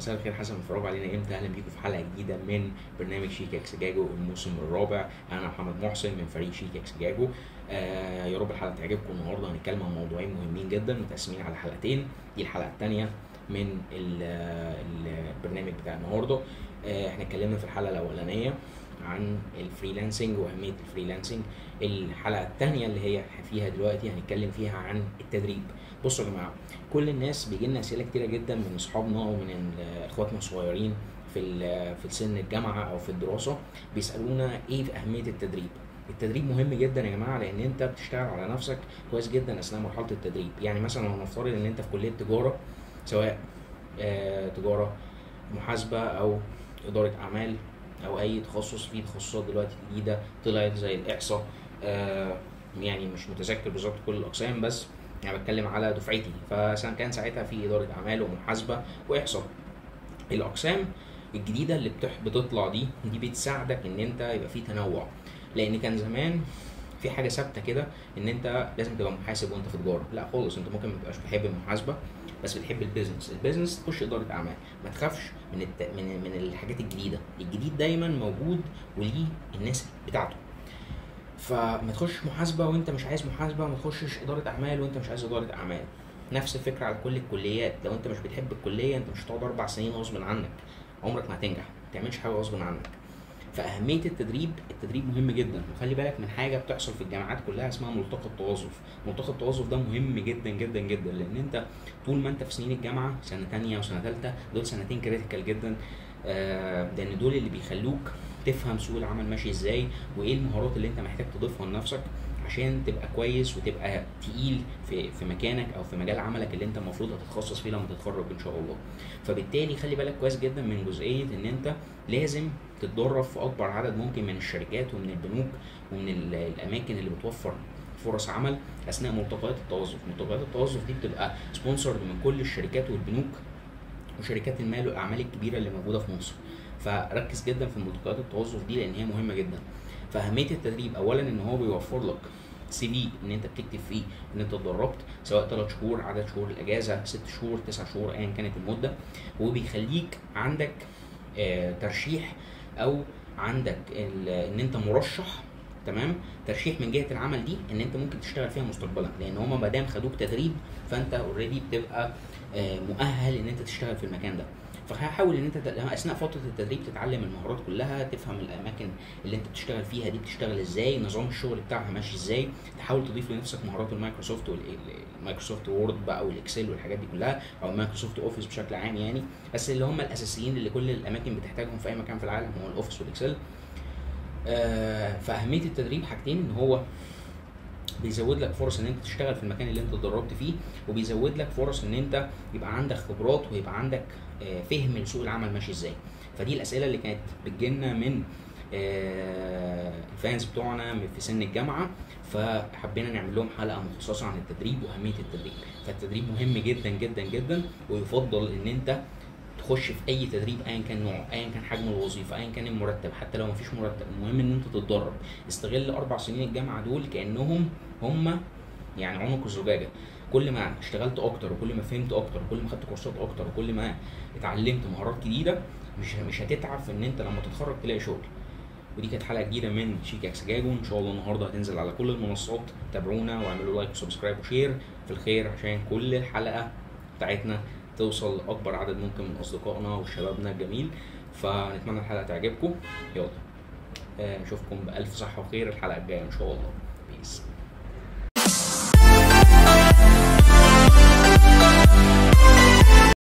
مساء الخير حسن بتتفرجوا علينا امتى اهلا بيكم في حلقه جديده من برنامج شيك اكس جاجو الموسم الرابع انا محمد محسن من فريق شيك اكس جاجو آه يا رب الحلقه تعجبكم النهارده هنتكلم عن موضوعين مهمين جدا متقسمين على حلقتين دي الحلقه الثانيه من ال- ال- البرنامج بتاع النهارده آه احنا اتكلمنا في الحلقه الاولانيه عن الفريلانسنج واهميه الفريلانسنج الحلقه الثانيه اللي هي فيها دلوقتي هنتكلم فيها عن التدريب بصوا يا جماعه كل الناس بيجي لنا اسئله كتيره جدا من اصحابنا ومن ال- اخواتنا الصغيرين في ال- في سن الجامعه او في الدراسه بيسالونا ايه في اهميه التدريب التدريب مهم جدا يا جماعه لان انت بتشتغل على نفسك كويس جدا اثناء مرحله التدريب يعني مثلا لو نفترض ان انت في كليه تجاره سواء آه تجاره محاسبه او اداره اعمال او اي تخصص في تخصصات دلوقتي جديده طلعت زي الاحصاء آه يعني مش متذكر بالظبط كل الاقسام بس يعني بتكلم على دفعتي فكان ساعتها في اداره اعمال ومحاسبه واحصاء الاقسام الجديده اللي بتح بتطلع دي دي بتساعدك ان انت يبقى في تنوع لان كان زمان في حاجه ثابته كده ان انت لازم تبقى محاسب وانت في تجاره لا خالص انت ممكن ما تبقاش بتحب المحاسبه بس بتحب البيزنس البيزنس تخش اداره اعمال ما تخافش من الت... من من الحاجات الجديده الجديد دايما موجود وليه الناس بتاعته فما تخش محاسبه وانت مش عايز محاسبه ما تخشش اداره اعمال وانت مش عايز اداره اعمال نفس الفكره على كل الكليات لو انت مش بتحب الكليه انت مش هتقعد اربع سنين غصب عنك عمرك ما هتنجح ما تعملش حاجه غصب عنك فاهميه التدريب التدريب مهم جدا وخلي بالك من حاجه بتحصل في الجامعات كلها اسمها ملتقى التوظف ملتقى التوظف ده مهم جدا جدا جدا لان انت طول ما انت في سنين الجامعه سنه تانية وسنه ثالثه دول سنتين كريتيكال جدا آه، لان دول اللي بيخلوك تفهم سوق العمل ماشي ازاي وايه المهارات اللي انت محتاج تضيفها لنفسك عشان تبقى كويس وتبقى تقيل في في مكانك او في مجال عملك اللي انت المفروض هتتخصص فيه لما تتخرج ان شاء الله فبالتالي خلي بالك كويس جدا من جزئيه ان انت لازم تتدرب في اكبر عدد ممكن من الشركات ومن البنوك ومن ال- الاماكن اللي بتوفر فرص عمل اثناء ملتقيات التوظف ملتقيات التوظف دي بتبقى سبونسرد من كل الشركات والبنوك وشركات المال والاعمال الكبيره اللي موجوده في مصر فركز جدا في ملتقيات التوظف دي لان هي مهمه جدا فاهميه التدريب اولا ان هو بيوفر لك سي في ان انت بتكتب فيه ان انت اتدربت سواء 3 شهور عدد شهور الاجازه 6 شهور 9 شهور ايا كانت المده وبيخليك عندك آه، ترشيح او عندك ال- ان انت مرشح تمام ترشيح من جهه العمل دي ان انت ممكن تشتغل فيها مستقبلا لان هما ما دام خدوك تدريب فانت اوريدي بتبقى آه، مؤهل ان انت تشتغل في المكان ده فحاول ان انت ت- اثناء فتره التدريب تتعلم المهارات كلها تفهم الاماكن اللي انت بتشتغل فيها دي بتشتغل ازاي نظام الشغل بتاعها ماشي ازاي تحاول تضيف لنفسك مهارات المايكروسوفت والمايكروسوفت وورد بقى والاكسل والحاجات دي كلها او مايكروسوفت اوفيس بشكل عام يعني بس اللي هم الاساسيين اللي كل الاماكن بتحتاجهم في اي مكان في العالم هو الاوفيس والاكسل آه فاهميه التدريب حاجتين ان هو بيزود لك فرص ان انت تشتغل في المكان اللي انت اتدربت فيه وبيزود لك فرص ان انت يبقى عندك خبرات ويبقى عندك آه، فهم لسوق العمل ماشي ازاي فدي الاسئله اللي كانت بتجيلنا من آه، الفانز بتوعنا في سن الجامعه فحبينا نعمل لهم حلقه مخصصه عن التدريب واهميه التدريب فالتدريب مهم جدا جدا جدا ويفضل ان انت تخش في اي تدريب ايا كان نوعه ايا كان حجم الوظيفه ايا كان المرتب حتى لو مفيش مرتب المهم ان انت تتدرب استغل اربع سنين الجامعه دول كانهم هم يعني عنق الزجاجه كل ما اشتغلت اكتر وكل ما فهمت اكتر وكل ما خدت كورسات اكتر وكل ما اتعلمت مهارات جديده مش مش هتتعب في ان انت لما تتخرج تلاقي شغل ودي كانت حلقه جديده من شيك اكس جاجو ان شاء الله النهارده هتنزل على كل المنصات تابعونا واعملوا لايك وسبسكرايب وشير في الخير عشان كل الحلقه بتاعتنا توصل لاكبر عدد ممكن من اصدقائنا وشبابنا الجميل فنتمنى الحلقه تعجبكم يلا آه، نشوفكم بالف صحه وخير الحلقه الجايه ان شاء الله بيس